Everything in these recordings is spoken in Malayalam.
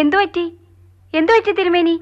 എന്തു പറ്റി എന്തു പറ്റി തിരുമേനി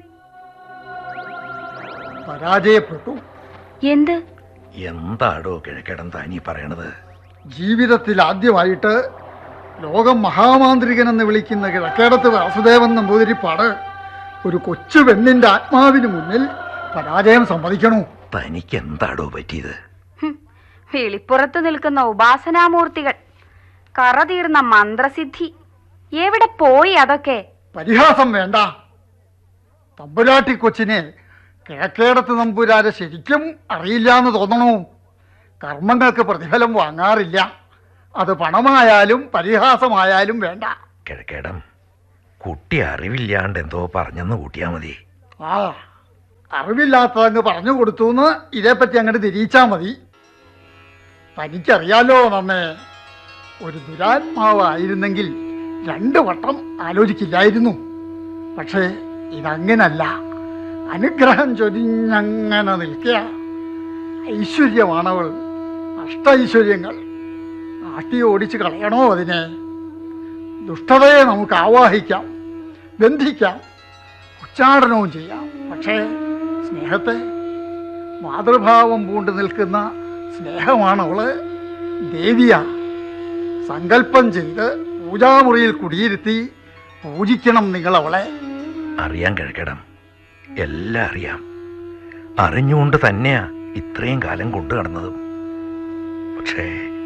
പരാജയപ്പെട്ടു എന്ത് എന്താടോ കിഴക്കിടം താനീ പറയണത് ജീവിതത്തിൽ ആദ്യമായിട്ട് ലോകം മഹാമാന്ത്രികൻ എന്ന് വിളിക്കുന്ന കിഴക്കേടത്ത് വാസുദേവൻ നമ്പൂതിരിപ്പാട് ഒരു കൊച്ചു പെണ്ണിന്റെ ആത്മാവിന് മുന്നിൽ പരാജയം സമ്മതിക്കണു തനിക്ക് എന്താടോ പറ്റിയത് ഹും, വെളിപ്പുറത്ത് നിൽക്കുന്ന ഉപാസനാമൂർത്തികൾ കറ തീർന്ന മന്ത്രസിദ്ധി എവിടെ പോയി അതൊക്കെ പരിഹാസം വേണ്ട തമ്പുരാട്ടി കൊച്ചിനെ കിഴക്കേടത്ത് നമ്പൂരാരെ ശരിക്കും അറിയില്ല എന്ന് തോന്നണു കർമ്മങ്ങൾക്ക് പ്രതിഫലം വാങ്ങാറില്ല അത് പണമായാലും പരിഹാസമായാലും വേണ്ട കിഴക്കേടം കുട്ടി അറിവില്ലാണ്ട് എന്തോ പറഞ്ഞെന്ന് കൂട്ടിയാ മതി ആ അറിവില്ലാത്തതങ്ങ് പറഞ്ഞു കൊടുത്തു എന്ന് ഇതേപ്പറ്റി അങ്ങോട്ട് തിരിച്ചാ മതി തനിക്കറിയാലോ നമ്മെ ഒരു ദുരാത്മാവായിരുന്നെങ്കിൽ രണ്ട് വട്ടം ആലോചിക്കില്ലായിരുന്നു പക്ഷേ ഇതങ്ങനല്ല അനുഗ്രഹം ചൊരിഞ്ഞങ്ങനെ നിൽക്കുക ഐശ്വര്യമാണവൾ അഷ്ടൈശ്വര്യങ്ങൾ ആട്ടി ഓടിച്ച് കളയണോ അതിനെ ദുഷ്ടതയെ നമുക്ക് ആവാഹിക്കാം ബന്ധിക്കാം ഉച്ചാടനവും ചെയ്യാം പക്ഷേ സ്നേഹത്തെ മാതൃഭാവം പൂണ്ട് നിൽക്കുന്ന സ്നേഹമാണ് അവള് ദേവിയ സങ്കല്പം ചെയ്ത് പൂജാമുറിയിൽ കുടിയിരുത്തി പൂജിക്കണം നിങ്ങൾ അവളെ അറിയാം കിഴക്കിടം എല്ലാം അറിയാം അറിഞ്ഞുകൊണ്ട് തന്നെയാ ഇത്രയും കാലം കൊണ്ടു കടന്നതും പക്ഷേ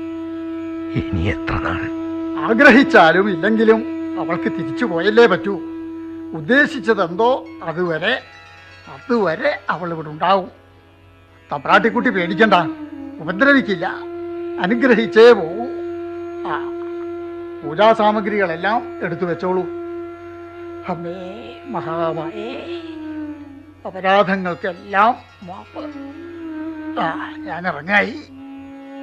ഇനി എത്ര നാൾ ആഗ്രഹിച്ചാലും ഇല്ലെങ്കിലും അവൾക്ക് തിരിച്ചു പോയല്ലേ പറ്റൂ ഉദ്ദേശിച്ചതെന്തോ അതുവരെ അതുവരെ അവൾ ഇവിടെ ഉണ്ടാവും തമ്പ്രാട്ടിക്കുട്ടി പേടിക്കണ്ട ഉപദ്രവിക്കില്ല അനുഗ്രഹിച്ചേ പോകൂ ആ പൂജാ സാമഗ്രികളെല്ലാം എടുത്തു വെച്ചോളൂ അമ്മേ മഹാമായേ അപരാധങ്ങൾക്കെല്ലാം മാപ്പ് ആ ഞാൻ ഇറങ്ങായി